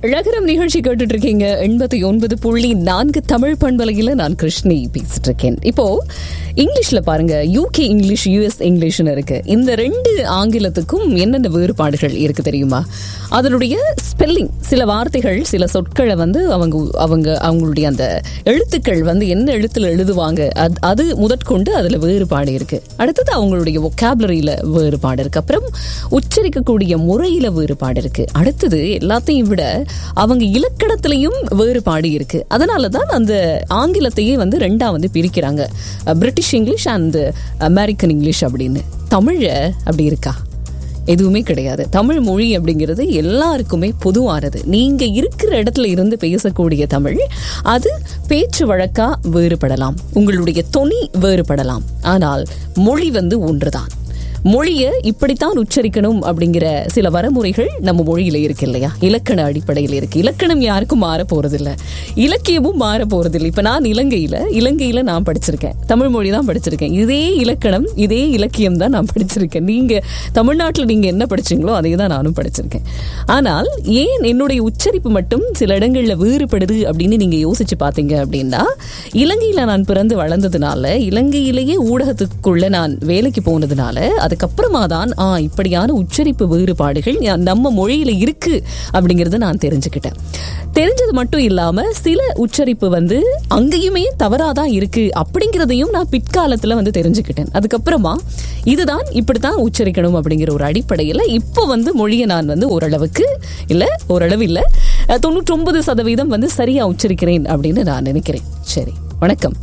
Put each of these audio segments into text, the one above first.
ழகரம் நிகழ்ச்சி கேட்டுட்டு இருக்கீங்க எண்பத்தி ஒன்பது புள்ளி நான்கு தமிழ் பண்பலையில நான் கிருஷ்ணி பேசிட்டு இருக்கேன் இப்போ இங்கிலீஷ்ல பாருங்க யூகே இங்கிலீஷ் யூஎஸ் இங்கிலீஷ்னு இருக்கு இந்த ரெண்டு ஆங்கிலத்துக்கும் என்னென்ன வேறுபாடுகள் இருக்கு தெரியுமா அதனுடைய ஸ்பெல்லிங் சில வார்த்தைகள் சில சொற்களை வந்து அவங்க அவங்க அவங்களுடைய அந்த எழுத்துக்கள் வந்து என்ன எழுத்துல எழுதுவாங்க அது- அது முதற்கொண்டு அதுல வேறுபாடு இருக்கு அடுத்தது அவங்களுடைய ஒக்காபுலரியில வேறுபாடு இருக்கு அப்புறம் உச்சரிக்கக்கூடிய முறையில வேறுபாடு இருக்கு அடுத்தது எல்லாத்தையும் விட அவங்க இலக்கணத்திலையும் வேறுபாடு இருக்கு அதனால தான் அந்த ஆங்கிலத்தையே வந்து ரெண்டா வந்து பிரிக்கிறாங்க ah, British English and American English அப்படின்னு தமிழ அப்படி இருக்கா எதுவுமே கிடையாது தமிழ் மொழி அப்படிங்கிறது எல்லாருக்குமே பொதுவானது நீங்க இருக்கிற இடத்துல இருந்து பேசக்கூடிய தமிழ் அது பேச்சு வழக்கா வேறுபடலாம் உங்களுடைய தொனி வேறுபடலாம் ஆனால் மொழி வந்து ஒன்றுதான் மொழியை இப்படித்தான் உச்சரிக்கணும் அப்படிங்கிற சில வரமுறைகள் நம்ம மொழியில இருக்கு இல்லையா இலக்கண அடிப்படையில் இருக்கு இலக்கணம் யாருக்கும் மாற போறதில்ல இலக்கியமும் மாற போறதில்லை இப்ப நான் இலங்கையில இலங்கையில நான் படிச்சிருக்கேன் தமிழ் மொழி தான் படிச்சிருக்கேன் இதே இலக்கணம் இதே இலக்கியம் தான் நான் படிச்சிருக்கேன் நீங்க தமிழ்நாட்டில் நீங்க என்ன படிச்சீங்களோ அதே தான் நானும் படிச்சிருக்கேன் ஆனால் ஏன் என்னுடைய உச்சரிப்பு மட்டும் சில இடங்கள்ல வேறுபடுது அப்படின்னு நீங்க யோசிச்சு பாத்தீங்க அப்படின்னா இலங்கையில நான் பிறந்து வளர்ந்ததுனால இலங்கையிலேயே ஊடகத்துக்குள்ள நான் வேலைக்கு போனதுனால அதுக்கப்புறமா தான் ஆ இப்படியான உச்சரிப்பு வேறுபாடுகள் யா- நம்ம மொழியில இருக்கு அப்படிங்கறத நான் தெரிஞ்சுக்கிட்டேன் தெரிஞ்சது மட்டும் இல்லாம சில உச்சரிப்பு வந்து அங்கேயுமே தவறாதான் இருக்கு அப்படிங்கிறதையும் நான் பிற்காலத்துல வந்து தெரிஞ்சுக்கிட்டேன் அதுக்கப்புறமா இதுதான் இப்படித்தான் உச்சரிக்கணும் அப்படிங்கிற ஒரு அடிப்படையில இப்போ வந்து மொழியை நான் வந்து ஓரளவுக்கு இல்ல ஓரளவு இல்ல தொண்ணூற்றி ஒன்பது சதவீதம் வந்து சரியா உச்சரிக்கிறேன் அப்படின்னு நான் நினைக்கிறேன் சரி வணக்கம்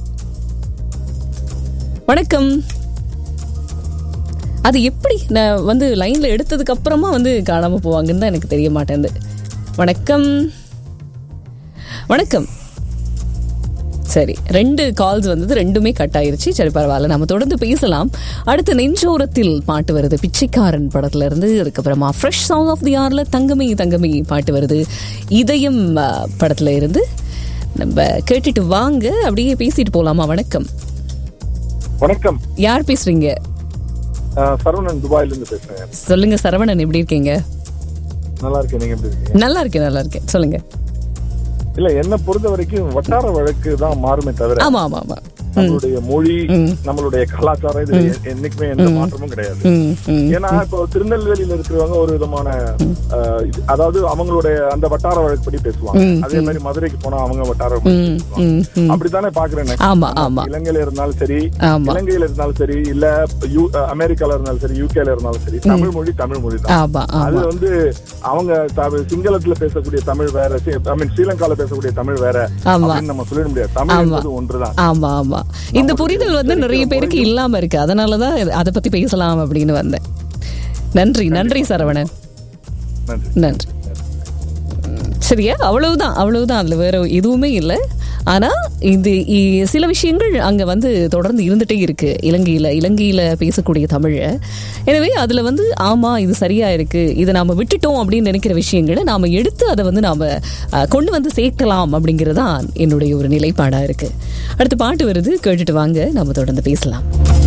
வணக்கம் அது எப்படி நான் வந்து லைன்ல எடுத்ததுக்கு அப்புறமா வந்து காணாம போவாங்கன்னு தான் எனக்கு தெரிய மாட்டேங்குது வணக்கம் வணக்கம் சரி ரெண்டு கால்ஸ் வந்தது ரெண்டுமே கட் ஆயிருச்சு சரி பரவாயில்ல நம்ம தொடர்ந்து பேசலாம் அடுத்து நெஞ்சோரத்தில் பாட்டு வருது பிச்சைக்காரன் படத்துல இருந்து அதுக்கப்புறமா ஃப்ரெஷ் சாங் ஆஃப் தி ஆர்ல தங்கமே தங்கமே பாட்டு வருது இதயம் ஆ, படத்துல இருந்து நம்ம கேட்டுட்டு வாங்க அப்படியே பேசிட்டு போலாமா வணக்கம் வணக்கம் யார் பேசுறீங்க அஹ் சரவணன் துபாயில இருந்து பேசுறேன் சொல்லுங்க சரவணன் எப்படி இருக்கீங்க நல்லா இருக்கேன் நீங்க எப்படி இருக்கீங்க நல்லா இருக்கேன் நல்லா இருக்கேன் சொல்லுங்க இல்ல என்ன பொறுத்த வரைக்கும் வட்டார வழக்கு தான் மாறுமே தவிர ஆமா ஆமா ஆமா நம்மளுடைய மொழி நம்மளுடைய கலாச்சாரம் இது என்னைக்குமே எந்த மாற்றமும் கிடையாது ம் ம் ஏன்னா இப்போ திருநெல்வேலியில இருக்கிறவங்க ஒரு விதமான அஹ், இது- அதாவது அவங்களுடைய அந்த வட்டார வழக்குப்படி பேசுவாங்க அதே மாதிரி மதுரைக்கு போனா அவங்க வட்டார வழக்கு பேசுவாங்க. ம் ம் அப்படித்தானே பாக்குறேன் நான். ஆமா ஆமா இலங்கையில இருந்தாலும் சரி ஆமா இலங்கையில இருந்தாலும் சரி இல்ல யூ- அமெரிக்கால இருந்தாலும் சரி யூகேல இருந்தாலும் சரி தமிழ் மொழி தமிழ் மொழி தான் ஆமா அது ஆமா வந்து அவங்க த- சிங்களத்துல பேசக்கூடிய தமிழ் வேற ஐ மீன் ஸ்ரீலங்கால பேசக்கூடிய தமிழ் வேற ஆமா. அப்படின்னு நம்ம சொல்லிட முடியாது தமிழ் என்பது ஒன்றுதான் ஆமா ஆமா இந்த புரிதல் வந்து நிறைய பேருக்கு இல்லாம இருக்கு அதனாலதான் அதை பத்தி பேசலாம் அப்படின்னு வந்தேன் நன்றி நன்றி சரவணன் நன்றி நன்றி சரியா அவ்வளவுதான் அவ்வளவுதான் அதுல வேற எதுவுமே இல்லை ஆனா இது இ- சில விஷயங்கள் அங்க வந்து தொடர்ந்து இருந்துட்டே இருக்கு இலங்கையில இலங்கையில பேசக்கூடிய தமிழ எனவே அதுல வந்து ஆமா இது சரியா இருக்கு இதை நாம விட்டுட்டோம் அப்படின்னு நினைக்கிற விஷயங்களை நாம எடுத்து அதை வந்து நாம அஹ், கொண்டு வந்து சேர்க்கலாம் அப்படிங்கறதுதான் என்னுடைய ஒரு நிலைப்பாடா இருக்கு அடுத்து பாட்டு வருது கேட்டுட்டு வாங்க நம்ம தொடர்ந்து பேசலாம்